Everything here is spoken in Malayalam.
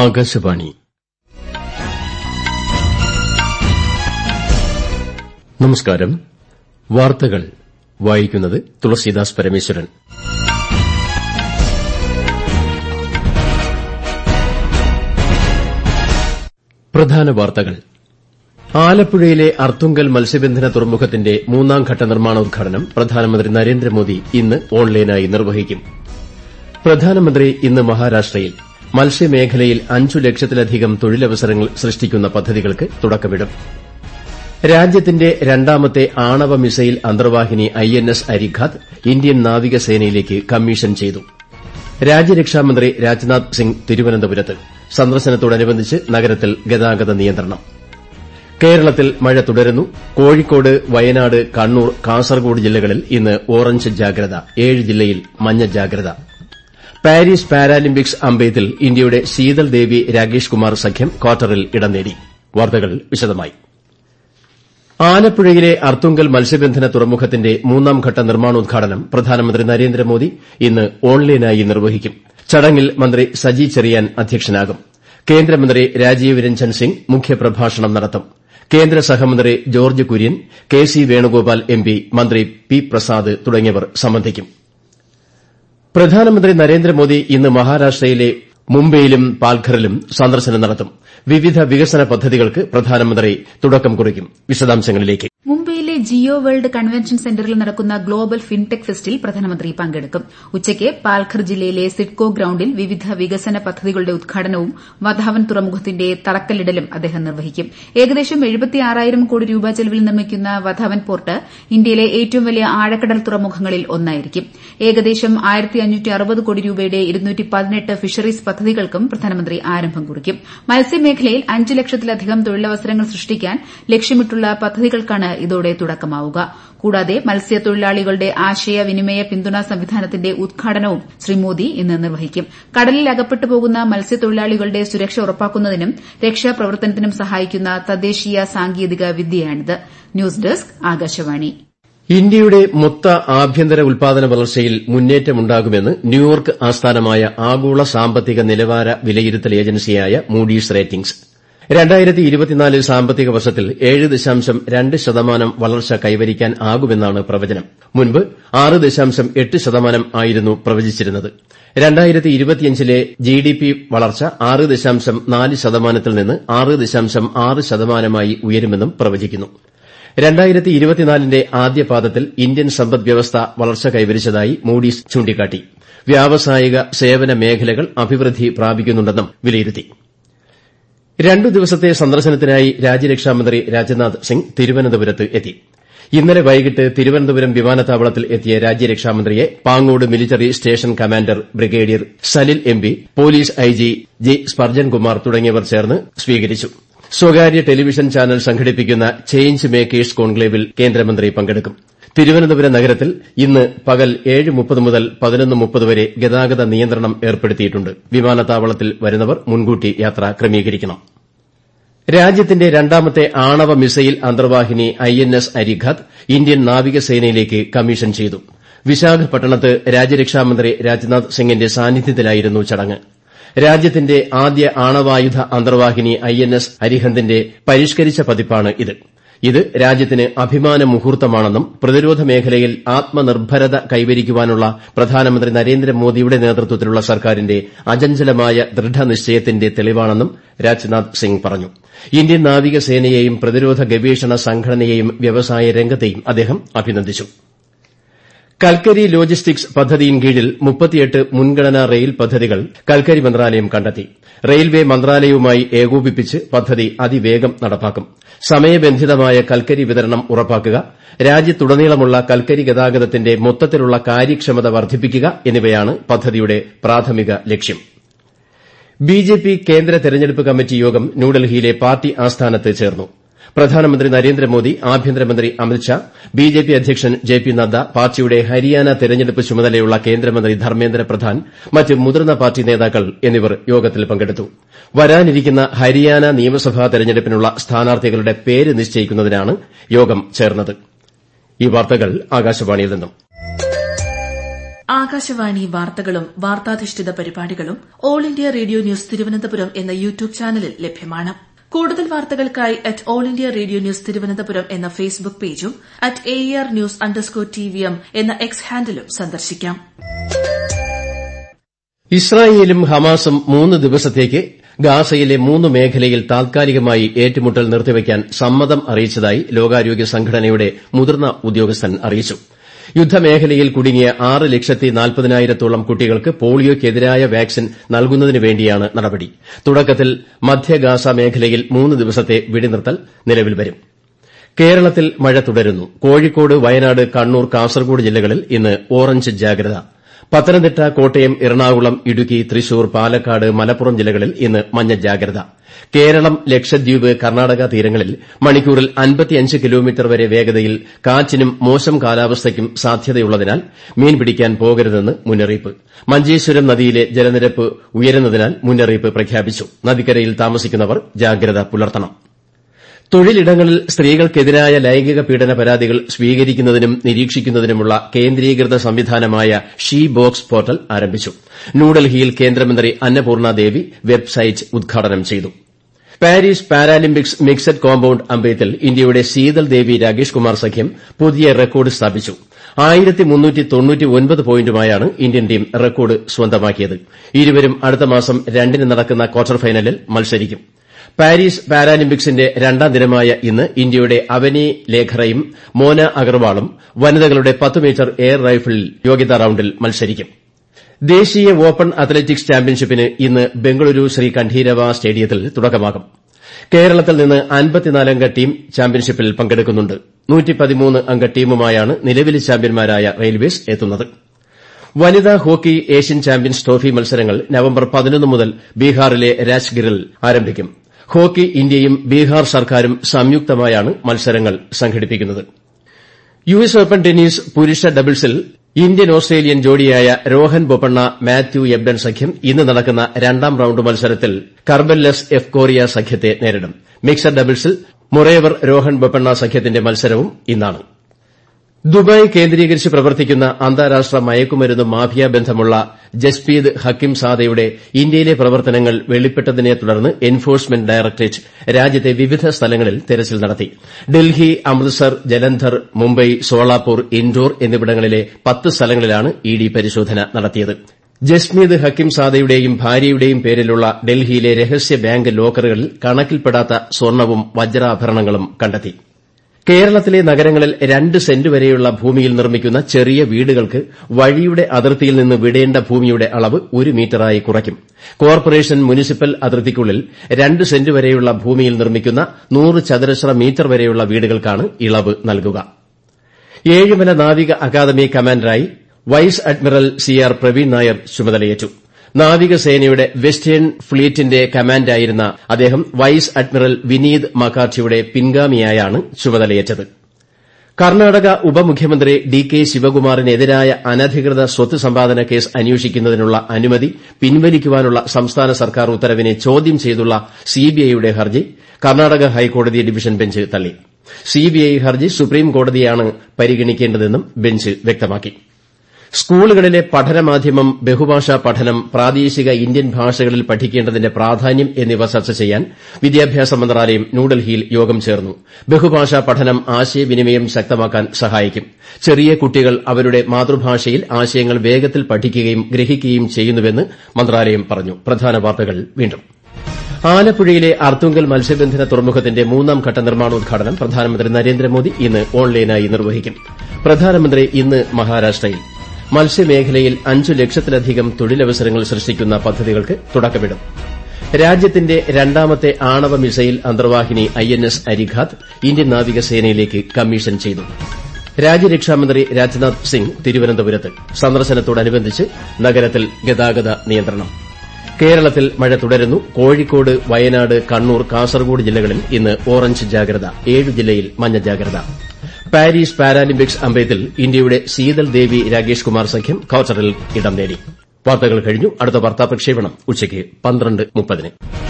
ആകാശവാണി നമസ്കാരം വാർത്തകൾ വായിക്കുന്നത് തുളസീദാസ് പരമേശ്വരൻ പ്രധാന വാർത്തകൾ ആലപ്പുഴയിലെ അർത്തുങ്കൽ മത്സ്യബന്ധന തുറമുഖത്തിന്റെ മൂന്നാംഘട്ട നിർമ്മാണോദ്ഘാടനം പ്രധാനമന്ത്രി നരേന്ദ്രമോദി ഇന്ന് ഓൺലൈനായി നിർവഹിക്കും പ്രധാനമന്ത്രി ഇന്ന് മഹാരാഷ്ട്രയിൽ മത്സ്യമേഖലയിൽ അഞ്ചു ലക്ഷത്തിലധികം തൊഴിലവസരങ്ങൾ സൃഷ്ടിക്കുന്ന പദ്ധതികൾക്ക് തുടക്കമിടും രാജ്യത്തിന്റെ രണ്ടാമത്തെ ആണവ മിസൈൽ അന്തർവാഹിനി ഐഎൻഎസ് അരിഘാത് ഇന്ത്യൻ നാവികസേനയിലേക്ക് കമ്മീഷൻ ചെയ്തു രാജ്യരക്ഷാമന്ത്രി രാജ്നാഥ് സിംഗ് തിരുവനന്തപുരത്ത് സന്ദർശനത്തോടനുബന്ധിച്ച് നഗരത്തിൽ ഗതാഗത നിയന്ത്രണം കേരളത്തിൽ മഴ തുടരുന്നു കോഴിക്കോട് വയനാട് കണ്ണൂർ കാസർകോട് ജില്ലകളിൽ ഇന്ന് ഓറഞ്ച് ജാഗ്രത ഏഴ് ജില്ലയിൽ മഞ്ഞ ജാഗ്രത പാരീസ് പാരാലിമ്പിക്സ് അമ്പെയ്ത്തിൽ ഇന്ത്യയുടെ ശീതൽ ദേവി രാകേഷ് കുമാർ സഖ്യം ക്വാർട്ടറിൽ ഇടം നേടി വാർത്തകൾ വിശദമായി ആലപ്പുഴയിലെ അർത്തുങ്കൽ മത്സ്യബന്ധന തുറമുഖത്തിന്റെ മൂന്നാംഘട്ട നിർമ്മാണോദ്ഘാടനം പ്രധാനമന്ത്രി നരേന്ദ്രമോദി ഇന്ന് ഓൺലൈനായി നിർവഹിക്കും ചടങ്ങിൽ മന്ത്രി സജി ചെറിയാൻ അധ്യക്ഷനാകും കേന്ദ്രമന്ത്രി രാജീവ് രഞ്ജൻ സിംഗ് മുഖ്യപ്രഭാഷണം നടത്തും കേന്ദ്ര സഹമന്ത്രി George Kurian K C Venugopal MP മന്ത്രി പി പ്രസാദ് തുടങ്ങിയവർ സംബന്ധിക്കും പ്രധാനമന്ത്രി നരേന്ദ്രമോദി ഇന്ന് മഹാരാഷ്ട്രയിലെ മുംബൈയിലും പാൽഘറിലും സന്ദർശനം നടത്തും വിവിധ വികസന പദ്ധതികൾക്ക് പ്രധാനമന്ത്രി തുടക്കം കുറിക്കും വിശദാംശങ്ങളിലേക്ക് മുംബൈയിലെ ജിയോ വേൾഡ് കൺവെൻഷൻ സെന്ററിൽ നടക്കുന്ന ഗ്ലോബൽ ഫിൻടെക് ഫെസ്റ്റിൽ പ്രധാനമന്ത്രി പങ്കെടുക്കും ഉച്ചയ്ക്ക് പാൽഘർ ജില്ലയിലെ സിഡ്കോ ഗ്രൌണ്ടിൽ വിവിധ വികസന പദ്ധതികളുടെ ഉദ്ഘാടനവും വധാവൻ തുറമുഖത്തിന്റെ തറക്കല്ലിടലും അദ്ദേഹം നിർവഹിക്കും ഏകദേശം കോടി രൂപ ചെലവിൽ നിർമ്മിക്കുന്ന വധാവൻ പോർട്ട് ഇന്ത്യയിലെ ഏറ്റവും വലിയ ആഴക്കടൽ തുറമുഖങ്ങളിൽ ഒന്നായിരിക്കും ഏകദേശം കോടി രൂപയുടെ ഫിഷറീസ് പദ്ധതികൾക്കും പ്രധാനമന്ത്രി ആരംഭം കുറിക്കും മത്സ്യമേഖലയിൽ അഞ്ച് ലക്ഷത്തിലധികം തൊഴിലവസരങ്ങൾ സൃഷ്ടിക്കാൻ ലക്ഷ്യമിട്ടുള്ള പദ്ധതികൾക്കാണ് ഇതോടെ തുടക്കമാവുക കൂടാതെ മത്സ്യത്തൊഴിലാളികളുടെ ആശയവിനിമയ പിന്തുണ സംവിധാനത്തിന്റെ ഉദ്ഘാടനവും ശ്രീ മോദി ഇന്ന് നിർവഹിക്കും കടലിൽ അകപ്പെട്ടു പോകുന്ന മത്സ്യത്തൊഴിലാളികളുടെ സുരക്ഷ ഉറപ്പാക്കുന്നതിനും രക്ഷാപ്രവർത്തനത്തിനും സഹായിക്കുന്ന തദ്ദേശീയ സാങ്കേതിക വിദ്യയാണിത് ന്യൂസ് ഡെസ്ക് ആകാശവാണി ഇന്ത്യയുടെ മൊത്ത ആഭ്യന്തര ഉൽപാദന വളർച്ചയിൽ മുന്നേറ്റമുണ്ടാകുമെന്ന് ന്യൂയോർക്ക് ആസ്ഥാനമായ ആഗോള സാമ്പത്തിക നിലവാര വിലയിരുത്തൽ ഏജൻസിയായ മൂഡീസ് റേറ്റിംഗ്സ് സാമ്പത്തിക വർഷത്തിൽ ഏഴ് ദശാംശം രണ്ട് ശതമാനം വളർച്ച കൈവരിക്കാനാകുമെന്നാണ് പ്രവചനം മുൻപ് ആറ് ദശാംശം എട്ട് ശതമാനം ആയിരുന്നു പ്രവചിച്ചിരുന്നത് ലെ ജിഡിപി വളർച്ച ആറ് ദശാംശം നാല് ശതമാനത്തിൽ നിന്ന് ആറ് ദശാംശം ആറ് ശതമാനമായി ഉയരുമെന്നും പ്രവചിക്കുന്നു ന്റെ ആദ്യപാദത്തിൽ ഇന്ത്യൻ സമ്പദ്വ്യവസ്ഥ വളർച്ച കൈവരിച്ചതായി മൂഡീസ് ചൂണ്ടിക്കാട്ടി വ്യാവസായിക സേവന മേഖലകൾ അഭിവൃദ്ധി പ്രാപിക്കുന്നുണ്ടെന്നും വിലയിരുത്തി രണ്ടു ദിവസത്തെ സന്ദർശനത്തിനായി രാജ്യരക്ഷാമന്ത്രി രാജ്നാഥ് സിംഗ് തിരുവനന്തപുരത്ത് എത്തി ഇന്നലെ വൈകിട്ട് തിരുവനന്തപുരം വിമാനത്താവളത്തിൽ എത്തിയ രാജ്യരക്ഷാമന്ത്രിയെ Pangode military station commander brigadier Salil MP police IG G Spurgeonkumar തുടങ്ങിയവർ ചേർന്ന് സ്വീകരിച്ചു സ്വകാര്യ ടെലിവിഷൻ ചാനൽ സംഘടിപ്പിക്കുന്ന ചേഞ്ച് മേക്കേഴ്സ് കോൺക്ലേവിൽ കേന്ദ്രമന്ത്രി പങ്കെടുക്കും തിരുവനന്തപുരം നഗരത്തിൽ ഇന്ന് പകൽ ഏഴ് മുപ്പത് മുതൽ പതിനൊന്ന് മുപ്പത് വരെ ഗതാഗത നിയന്ത്രണം ഏർപ്പെടുത്തിയിട്ടുണ്ട് വിമാനത്താവളത്തിൽ വരുന്നവർ മുൻകൂട്ടി യാത്ര ക്രമീകരിക്കണം രാജ്യത്തിന്റെ രണ്ടാമത്തെ ആണവ മിസൈൽ അന്തർവാഹിനി ഐഎൻഎസ് അരിഘാത് ഇന്ത്യൻ നാവികസേനയിലേക്ക് കമ്മീഷൻ ചെയ്തു വിശാഖപട്ടണത്ത് രാജ്യരക്ഷാമന്ത്രി രാജ്നാഥ് സിംഗിന്റെ സാന്നിധ്യത്തിലായിരുന്നു ചടങ്ങ് രാജ്യത്തിന്റെ ആദ്യ ആണവായുധ അന്തർവാഹിനി ഐഎൻഎസ് അരിഹന്തിന്റെ പരിഷ്കരിച്ച പതിപ്പാണ് ഇത് ഇത് രാജ്യത്തിന് അഭിമാന മുഹൂർത്തമാണെന്നും പ്രതിരോധ മേഖലയിൽ ആത്മനിർഭരത കൈവരിക്കുവാനുള്ള പ്രധാനമന്ത്രി നരേന്ദ്രമോദിയുടെ നേതൃത്വത്തിലുള്ള സർക്കാരിന്റെ അചഞ്ചലമായ ദൃഢനിശ്ചയത്തിന്റെ തെളിവാണെന്നും രാജ്നാഥ് സിംഗ് പറഞ്ഞു ഇന്ത്യൻ നാവികസേനയെയും പ്രതിരോധ ഗവേഷണ സംഘടനയെയും വ്യവസായ രംഗത്തെയും അദ്ദേഹം അഭിനന്ദിച്ചു കൽക്കരി ലോജിസ്റ്റിക്സ് പദ്ധതിയിൻ കീഴിൽ മുപ്പത്തിയെട്ട് മുൻഗണനാ റെയിൽ പദ്ധതികൾ കൽക്കരി മന്ത്രാലയം കണ്ടെത്തി റെയിൽവേ മന്ത്രാലയവുമായി ഏകോപിപ്പിച്ച് പദ്ധതി അതിവേഗം നടപ്പാക്കും സമയബന്ധിതമായ കൽക്കരി വിതരണം ഉറപ്പാക്കുക രാജ്യത്തുടനീളമുള്ള കൽക്കരി ഗതാഗതത്തിന്റെ മൊത്തത്തിലുള്ള കാര്യക്ഷമത വർദ്ധിപ്പിക്കുക എന്നിവയാണ് പദ്ധതിയുടെ പ്രാഥമിക ലക്ഷ്യം ബിജെപി കേന്ദ്ര തെരഞ്ഞെടുപ്പ് കമ്മിറ്റി യോഗം ന്യൂഡൽഹിയിലെ പാർട്ടി ആസ്ഥാനത്ത് ചേർന്നു പ്രധാനമന്ത്രി നരേന്ദ്രമോദി ആഭ്യന്തരമന്ത്രി അമിത്ഷാ ബിജെപി അധ്യക്ഷൻ ജെ പി നദ്ദ പാർട്ടിയുടെ ഹരിയാന തെരഞ്ഞെടുപ്പ് ചുമതലയുള്ള കേന്ദ്രമന്ത്രി ധർമ്മേന്ദ്ര പ്രധാൻ മറ്റ് മുതിർന്ന പാർട്ടി നേതാക്കൾ എന്നിവർ യോഗത്തിൽ പങ്കെടുത്തു വരാനിരിക്കുന്ന ഹരിയാന നിയമസഭാ തെരഞ്ഞെടുപ്പിനുള്ള സ്ഥാനാർത്ഥികളുടെ പേര് നിശ്ചയിക്കുന്നതിനാണ് യോഗം ചേർന്നത് ആകാശവാണി വാർത്തകളും വാർത്താധിഷ്ഠിത പരിപാടികളും all India radio news Thiruvananthapuram എന്ന യൂട്യൂബ് ചാനലിൽ ലഭ്യമാണ് കൂടുതൽ വാർത്തകൾക്കായി at all India radio news Thiruvananthapuram എന്ന ഫേസ്ബുക്ക് പേജും at A R news underscore T V M എന്ന എക്സ് ഹാൻഡിലും സന്ദർശിക്കാം ഇസ്രായേലും ഹമാസും മൂന്ന് ദിവസത്തേക്ക് ഗാസയിലെ മൂന്ന് മേഖലയിൽ താൽക്കാലികമായി ഏറ്റുമുട്ടൽ നിർത്തിവയ്ക്കാൻ സമ്മതം അറിയിച്ചതായി ലോകാരോഗ്യ സംഘടനയുടെ മുതിർന്ന ഉദ്യോഗസ്ഥൻ അറിയിച്ചു യുദ്ധമേഖലയിൽ കുടുങ്ങിയ ആറ് ലക്ഷത്തി നാൽപ്പതിനായിരത്തോളം കുട്ടികൾക്ക് പോളിയോയ്ക്കെതിരായ വാക്സിൻ നൽകുന്നതിന് വേണ്ടിയാണ് നടപടി തുടക്കത്തിൽ മധ്യ ഗാസ മേഖലയിൽ മൂന്ന് ദിവസത്തെ വെടിനിർത്തൽ നിലവിൽ വരും കേരളത്തിൽ മഴ തുടരുന്നു കോഴിക്കോട് വയനാട് കണ്ണൂർ കാസർഗോഡ് ജില്ലകളിൽ ഇന്ന് ഓറഞ്ച് ജാഗ്രത പത്തനംതിട്ട കോട്ടയം എറണാകുളം ഇടുക്കി തൃശൂർ പാലക്കാട് മലപ്പുറം ജില്ലകളിൽ ഇന്ന് മഞ്ഞ ജാഗ്രത കേരളം ലക്ഷദ്വീപ് കർണാടക തീരങ്ങളിൽ മണിക്കൂറിൽ അൻപത്തിയഞ്ച് കിലോമീറ്റർ വരെ വേഗതയിൽ കാറ്റിനും മോശം കാലാവസ്ഥയ്ക്കും സാധ്യതയുള്ളതിനാൽ മീൻ പിടിക്കാൻ പോകരുതെന്ന് മുന്നറിയിപ്പ് മഞ്ചേശ്വരം നദിയിലെ ജലനിരപ്പ് ഉയരുന്നതിനാൽ മുന്നറിയിപ്പ് പ്രഖ്യാപിച്ചു നദിക്കരയിൽ താമസിക്കുന്നവർ ജാഗ്രത പുലർത്തണം തൊഴിലിടങ്ങളിൽ സ്ത്രീകൾക്കെതിരായ ലൈംഗിക പീഡന പരാതികൾ സ്വീകരിക്കുന്നതിനും നിരീക്ഷിക്കുന്നതിനുമുള്ള കേന്ദ്രീകൃത സംവിധാനമായ ഷീ ബോക്സ് പോർട്ടൽ ആരംഭിച്ചു ന്യൂഡൽഹിയിൽ കേന്ദ്രമന്ത്രി അന്നപൂർണ ദേവി വെബ്സൈറ്റ് ഉദ്ഘാടനം ചെയ്തു പാരീസ് പാരാലിമ്പിക്സ് മിക്സഡ് കോമ്പൌണ്ട് അമ്പെയ്ത്തിൽ ഇന്ത്യയുടെ ശീതൽ ദേവി രാകേഷ് കുമാർ സഖ്യം പുതിയ റെക്കോർഡ് സ്ഥാപിച്ചു പോയിന്റുമായാണ് ഇന്ത്യൻ ടീം റെക്കോർഡ് സ്വന്തമാക്കിയത് ഇരുവരും അടുത്ത മാസം രണ്ടിന് നടക്കുന്ന ക്വാർട്ടർ ഫൈനലിൽ മത്സരിക്കും പാരീസ് പാരാലിമ്പിക്സിന്റെ രണ്ടാം ദിനമായ ഇന്ന് ഇന്ത്യയുടെ അവനി ലേഖറയും മോന അഗർവാളും വനിതകളുടെ പത്ത് മീറ്റർ എയർ റൈഫിൾ യോഗ്യതാ റൌണ്ടിൽ മത്സരിക്കും ദേശീയ ഓപ്പൺ അത്ലറ്റിക്സ് ചാമ്പ്യൻഷിപ്പിന് ഇന്ന് ബംഗളൂരു ശ്രീ കണ്ഠീരവ സ്റ്റേഡിയത്തിൽ തുടക്കമാകും കേരളത്തിൽ നിന്ന് അംഗ ടീം ചാമ്പ്യൻഷിപ്പിൽ പങ്കെടുക്കുന്നുണ്ട് അംഗ ടീമുമായാണ് നിലവിലെ ചാമ്പ്യന്മാരായ റെയിൽവേസ് എത്തുന്നത് വനിതാ ഹോക്കി ഏഷ്യൻ ചാമ്പ്യൻസ് ട്രോഫി മത്സരങ്ങൾ നവംബർ പതിനൊന്ന് മുതൽ ബീഹാറിലെ രാജ്ഗിറിൽ ആരംഭിക്കും ഹോക്കി ഇന്ത്യയും ബീഹാർ സർക്കാരും സംയുക്തമായാണ് മത്സരങ്ങൾ സംഘടിപ്പിക്കുന്നത് യു എസ് ഓപ്പൺ ടെന്നീസ് പുരുഷ ഡബിൾസിൽ ഇന്ത്യൻ ഓസ്ട്രേലിയൻ ജോഡിയായ രോഹൻ ബൊപ്പണ്ണ മാത്യു എബ്ഡൻ സഖ്യം ഇന്ന് നടക്കുന്ന രണ്ടാം റൌണ്ട് മത്സരത്തിൽ കർബൻലെസ് എഫ് കോറിയ സഖ്യത്തെ നേരിടും മിക്സഡ് ഡബിൾസിൽ മൊറേവർ രോഹൻ ബൊപ്പണ്ണ സഖ്യത്തിന്റെ മത്സരവും ഇന്നാണ് ദുബായ് കേന്ദ്രീകരിച്ച് പ്രവർത്തിക്കുന്ന അന്താരാഷ്ട്ര മയക്കുമരുന്ന് മാഫിയ ബന്ധമുള്ള ജസ്പീദ് ഹക്കിം സാദയുടെ ഇന്ത്യയിലെ പ്രവർത്തനങ്ങൾ വെളിപ്പെട്ടതിനെ തുടർന്ന് എൻഫോഴ്സ്മെന്റ് ഡയറക്ടറേറ്റ് രാജ്യത്തെ വിവിധ സ്ഥലങ്ങളിൽ തെരച്ചിൽ നടത്തി ഡൽഹി അമൃത്സർ ജലന്ധർ മുംബൈ സോളാപൂർ ഇൻഡോർ എന്നിവിടങ്ങളിലെ പത്ത് സ്ഥലങ്ങളിലാണ് ഇഡി പരിശോധന നടത്തിയത് ജസ്മീദ് ഹക്കിം സാദയുടെയും ഭാര്യയുടെയും പേരിലുള്ള ഡൽഹിയിലെ രഹസ്യ ബാങ്ക് ലോക്കറുകളിൽ കണക്കിൽപ്പെടാത്ത സ്വർണവും വജ്രാഭരണങ്ങളും കണ്ടെത്തി കേരളത്തിലെ നഗരങ്ങളിൽ രണ്ട് സെന്റ് വരെയുള്ള ഭൂമിയിൽ നിർമ്മിക്കുന്ന ചെറിയ വീടുകൾക്ക് വഴിയുടെ അതിർത്തിയിൽ നിന്ന് വിടേണ്ട ഭൂമിയുടെ അളവ് ഒരു മീറ്ററായി കുറയ്ക്കും കോർപ്പറേഷൻ മുനിസിപ്പൽ അതിർത്തിക്കുള്ളിൽ രണ്ട് സെന്റ് വരെയുള്ള ഭൂമിയിൽ നിർമ്മിക്കുന്ന നൂറ് ചതുരശ്ര മീറ്റർ വരെയുള്ള വീടുകൾക്കാണ് ഇളവ് നൽകുക ഏഴിമല നാവിക അക്കാദമി കമാൻഡറായി vice admiral C R Praveen Nair ചുമതലയേറ്റു നാവികസേനയുടെ വെസ്റ്റേൺ ഫ്ലീറ്റിന്റെ കമാൻഡായിരുന്ന അദ്ദേഹം വൈസ് അഡ്മിറൽ വിനീത് മക്കാർട്ടിയുടെ പിൻഗാമിയായാണ് ചുമതലയേറ്റത് കർണാടക ഉപമുഖ്യമന്ത്രി ഡി കെ ശിവകുമാറിനെതിരായ അനധികൃത സ്വത്ത് സമ്പാദന കേസ് അന്വേഷിക്കുന്നതിനുള്ള അനുമതി പിൻവലിക്കുവാനുള്ള സംസ്ഥാന സർക്കാർ ഉത്തരവിനെ ചോദ്യം ചെയ്തുള്ള സിബിഐയുടെ ഹർജി കർണാടക ഹൈക്കോടതി ഡിവിഷൻ ബെഞ്ച് തള്ളി സിബിഐ ഹർജി സുപ്രീം കോടതിയാണ് പരിഗണിക്കേണ്ടതെന്നും ബെഞ്ച് വ്യക്തമാക്കി സ്കൂളുകളിലെ പഠനമാധ്യമം ബഹുഭാഷാ പഠനം പ്രാദേശിക ഇന്ത്യൻ ഭാഷകളിൽ പഠിക്കേണ്ടതിന്റെ പ്രാധാന്യം എന്നിവ ചർച്ച ചെയ്യാൻ വിദ്യാഭ്യാസ മന്ത്രാലയം ന്യൂഡൽഹിയിൽ യോഗം ചേർന്നു ബഹുഭാഷാ പഠനം ആശയവിനിമയം ശക്തമാക്കാൻ സഹായിക്കും ചെറിയ കുട്ടികൾ അവരുടെ മാതൃഭാഷയിൽ ആശയങ്ങൾ വേഗത്തിൽ പഠിക്കുകയും ഗ്രഹിക്കുകയും ചെയ്യുന്നുവെന്ന് മന്ത്രാലയം പറഞ്ഞു പ്രധാന വാർത്തകൾ വീണ്ടും ആലപ്പുഴയിലെ അർത്തുങ്കൽ മത്സ്യബന്ധന തുറമുഖത്തിന്റെ മൂന്നാം ഘട്ട നിർമ്മാണോദ്ഘാടനം പ്രധാനമന്ത്രി നരേന്ദ്രമോദി ഇന്ന് ഓൺലൈനായി നിർവഹിക്കും പ്രധാനമന്ത്രി ഇന്ന് മഹാരാഷ്ട്രയിൽ മത്സ്യമേഖലയിൽ അഞ്ചു ലക്ഷത്തിലധികം തൊഴിലവസരങ്ങൾ സൃഷ്ടിക്കുന്ന പദ്ധതികൾക്ക് തുടക്കമിടും രാജ്യത്തിന്റെ രണ്ടാമത്തെ ആണവ മിസൈൽ അന്തർവാഹിനി I N S Arighat Indian നാവികസേനയിലേക്ക് കമ്മീഷൻ ചെയ്തു രാജ്യരക്ഷാമന്ത്രി രാജ്നാഥ് സിംഗ് തിരുവനന്തപുരത്ത് സന്ദർശനത്തോടനുബന്ധിച്ച് നഗരത്തിൽ ഗതാഗത നിയന്ത്രണം കേരളത്തിൽ മഴ തുടരുന്നു കോഴിക്കോട് വയനാട് കണ്ണൂർ കാസർഗോഡ് ജില്ലകളിൽ ഇന്ന് ഓറഞ്ച് ജാഗ്രത ഏഴ് ജില്ലയിൽ മഞ്ഞ ജാഗ്രത പാരീസ് പാരാലിമ്പിക്സ് അമ്പെയ്ത്തിൽ ഇന്ത്യയുടെ ശീതൽ ദേവി രാകേഷ് കുമാർ സഖ്യം ക്വാർട്ടറിൽ ഇടം നേടി വാർത്തകൾ കഴിഞ്ഞു അടുത്ത വാർത്താ പ്രക്ഷേപണം ഉച്ചയ്ക്ക് പന്ത്രണ്ട് മുപ്പതിന്